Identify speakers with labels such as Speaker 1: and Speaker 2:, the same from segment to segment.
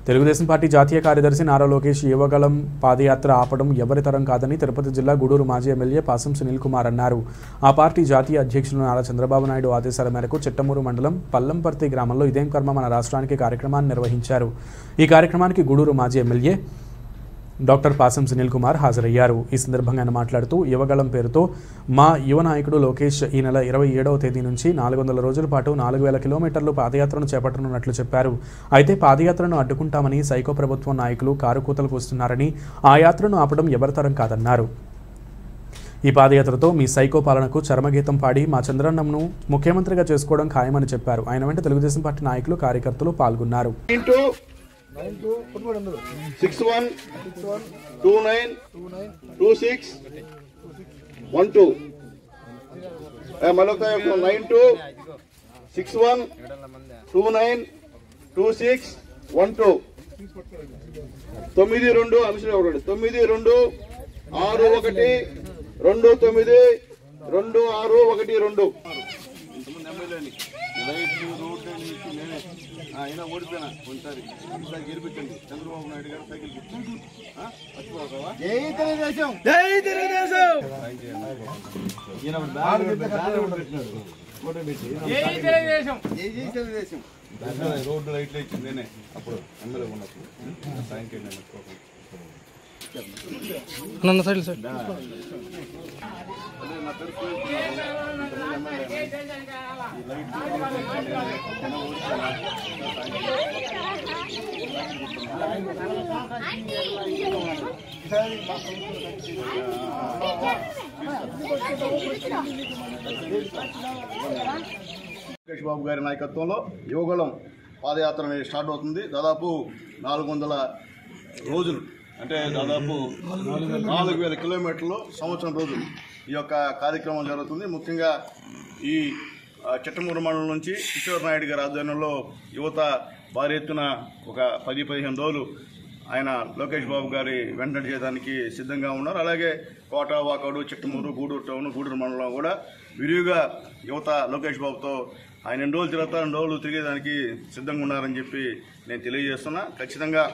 Speaker 1: Telugu Desam party జాతీయ కార్యదర్శి నారా లోకేష్ యువగళం పాదయాత్ర ఆపడం ఎవరి తరం కాదని తిరుపతి జిల్లా గూడూరు మాజీ ఎమ్మెల్యే పాసం సునీల్ కుమార్ అన్నారు ఆ పార్టీ జాతీయ అధ్యక్షులు నారా చంద్రబాబు నాయుడు ఆదేశాల మేరకు చిట్టమూరు మండలం పల్లంపర్తి గ్రామంలో ఇదేం కర్మ మన రాష్ట్రానికి కార్యక్రమాన్ని నిర్వహించారు ఈ కార్యక్రమానికి గూడూరు మాజీ ఎమ్మెల్యే డాక్టర్ పాసం సునీల్ కుమార్ హాజరయ్యారు ఈ సందర్భంగా ఆయన మాట్లాడుతూ యువగళం పేరుతో మా యువ నాయకుడు లోకేష్ ఈ నెల ఇరవై ఏడవ తేదీ నుంచి నాలుగు వందల రోజుల పాటు నాలుగు వేల కిలోమీటర్లు పాదయాత్రను చేపట్టనున్నట్లు చెప్పారు అయితే పాదయాత్రను అడ్డుకుంటామని సైకో ప్రభుత్వం నాయకులు కారు కూతలు కూస్తున్నారని ఆ యాత్రను ఆపడం ఎవరితరం కాదన్నారు ఈ పాదయాత్రతో మీ సైకో పాలనకు చరమగీతం పాడి మా చంద్రన్నను ముఖ్యమంత్రిగా చేసుకోవడం ఖాయమని చెప్పారు ఆయన వెంట తెలుగుదేశం పార్టీ నాయకులు కార్యకర్తలు పాల్గొన్నారు
Speaker 2: into six one two nine two six one two మళ్ళీ ఒకసారి nine two six one two nine two six one two తొమ్మిది రెండు అంశం ఒకటి తొమ్మిది రెండు ఆరు ఒకటి రెండు తొమ్మిది రెండు ఆరు ఒకటి రెండు అయినా ఓడిపోయినా కొంటారు ఈసారి గెలిపించండి చంద్రబాబు నాయుడు గారు సైకిల్ మర్చిపోతావా రోడ్డు లైట్లు ఇచ్చింది నేనే అప్పుడు ఎమ్మెల్యే ఉన్నప్పుడు సాయంకాలం నేను మర్చిపోకుండా
Speaker 3: నన్ను సైడ్ సైడ్
Speaker 2: అదే నా తెలుసు ఎమ్మెల్యే ఈ లైట్ లోకేష్ బాబు గారి నాయకత్వంలో యువగళం పాదయాత్ర అనేది స్టార్ట్ అవుతుంది దాదాపు నాలుగు వందల రోజులు అంటే దాదాపు నాలుగు వేల కిలోమీటర్లు సంవత్సరం రోజులు ఈ యొక్క కార్యక్రమం జరుగుతుంది ముఖ్యంగా ఈ ఆ, చిట్టమూరు మండలం నుంచి కిషోర్ నాయుడు గారి ఆధ్వర్యంలో యువత భారీ ఎత్తున ఒక పది పదిహేను రోజులు ఆయన లోకేష్ బాబు గారి వెంటనే చేయడానికి సిద్ధంగా ఉన్నారు అలాగే కోట వాకాడు చిట్టమూరు గూడూరు టౌన్ గూడూరు మండలం కూడా విరివిగా యువత లోకేష్ బాబుతో ఆయన ఎన్ని రోజులు తిరుగుతా రెండు రోజులు తిరిగేదానికి సిద్ధంగా ఉన్నారని చెప్పి నేను తెలియజేస్తున్నా ఖచ్చితంగా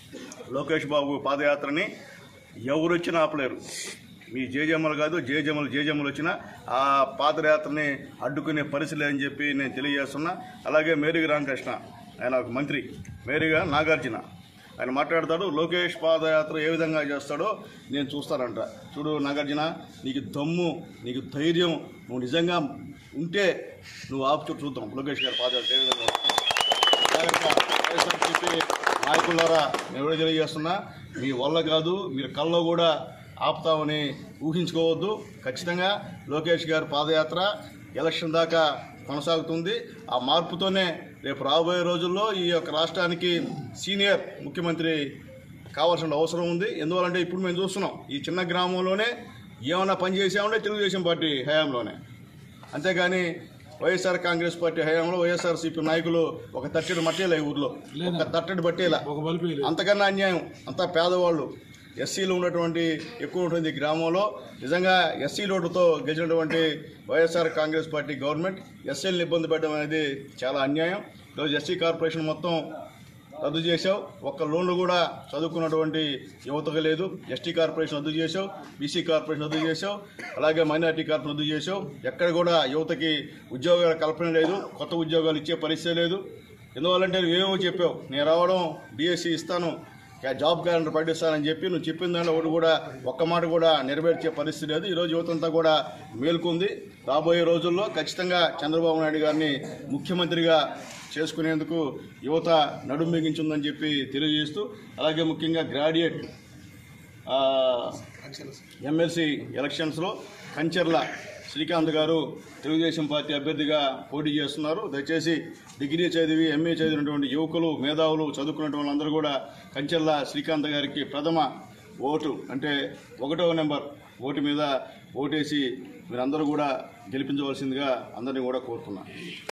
Speaker 2: లోకేష్ బాబు పాదయాత్రని ఎవరు వచ్చినా ఆపలేరు మీ జేజమ్మలు కాదు జేజమ్మలు జేజమ్మలు వచ్చినా ఆ పాదయాత్రని అడ్డుకునే పరిస్థితి లేదని చెప్పి నేను తెలియజేస్తున్నా అలాగే మేరీగా రామకృష్ణ ఆయన ఒక మంత్రి మేరీగా నాగార్జున ఆయన మాట్లాడతాడు లోకేష్ పాదయాత్ర ఏ విధంగా చేస్తాడో నేను చూస్తానంట చూడు నాగార్జున నీకు దమ్ము నీకు ధైర్యం నువ్వు నిజంగా ఉంటే నువ్వు ఆపు చూద్దాం లోకేష్ గారి పాదయాత్ర ఏ విధంగా జాగ్రత్త. వైఎస్ఆర్సీపీ నాయకులారా నేను కూడా తెలియజేస్తున్నా మీ వల్ల కాదు మీరు కల్లో కూడా ఆపుతామని ఊహించుకోవద్దు ఖచ్చితంగా లోకేష్ గారి పాదయాత్ర ఎలక్షన్ దాకా కొనసాగుతుంది ఆ మార్పుతోనే రేపు రాబోయే రోజుల్లో ఈ యొక్క రాష్ట్రానికి సీనియర్ ముఖ్యమంత్రి కావాల్సిన అవసరం ఉంది ఎందువల్లంటే ఇప్పుడు మేము చూస్తున్నాం ఈ చిన్న గ్రామంలోనే ఏమైనా పని చేసామంటే తెలుగుదేశం పార్టీ హయాంలోనే అంతేగాని వైఎస్ఆర్ కాంగ్రెస్ పార్టీ హయాంలో వైఎస్ఆర్సీపీ నాయకులు ఒక తట్టెడు మట్టేలా ఈ ఊర్లో ఒక తట్టెడు బట్టేలా అంతకన్నా అన్యాయం అంతా పేదవాళ్ళు ఎస్సీలు ఉన్నటువంటి ఎక్కువ ఉంటుంది ఈ గ్రామంలో నిజంగా ఎస్సీ రోడ్డుతో గెలిచినటువంటి వైఎస్ఆర్ కాంగ్రెస్ పార్టీ గవర్నమెంట్ ఎస్సీలను ఇబ్బంది పెట్టడం అనేది చాలా అన్యాయం ఈరోజు ఎస్సీ కార్పొరేషన్ మొత్తం రద్దు చేశావు ఒక్క లోన్లు కూడా చదువుకున్నటువంటి యువతకు లేదు ఎస్టీ కార్పొరేషన్ రద్దు చేశావు బీసీ కార్పొరేషన్ రద్దు చేశావు అలాగే మైనార్టీ కార్పొరేషన్ రద్దు చేశావు ఎక్కడ కూడా యువతకి ఉద్యోగాల కల్పన లేదు కొత్త ఉద్యోగాలు ఇచ్చే పరిస్థితి లేదు ఎందువల్లంటే నువ్వేమో చెప్పావు నేను రావడం డిఎస్సి ఇస్తాను క్యా- జాబ్ క్యాలెండర్ ప్రకటిస్తానని చెప్పి నువ్వు చెప్పిన దాంట్లో ఒకటి కూడా ఒక్క మాట కూడా నెరవేర్చే పరిస్థితి లేదు ఈరోజు యువతంతా కూడా మేల్కొంది రాబోయే రోజుల్లో ఖచ్చితంగా చంద్రబాబు నాయుడు గారిని ముఖ్యమంత్రిగా చేసుకునేందుకు యువత నడుం బిగించిందని చెప్పి తెలియజేస్తూ అలాగే ముఖ్యంగా గ్రాడ్యుయేట్ ఆ, ఎమ్మెల్సీ ఎలక్షన్స్లో కంచర్ల శ్రీకాంత్ గారు తెలుగుదేశం పార్టీ అభ్యర్థిగా పోటీ చేస్తున్నారు దయచేసి డిగ్రీ చదివి ఎంఏ చదివినటువంటి యువకులు మేధావులు చదువుకున్నటువంటి వాళ్ళందరూ కూడా కంచర్ల శ్రీకాంత్ గారికి ప్రథమ ఓటు అంటే ఒకటవ నెంబర్ ఓటు మీద ఓటేసి మీరందరూ కూడా గెలిపించవలసిందిగా అందరినీ కూడా కోరుతున్నాను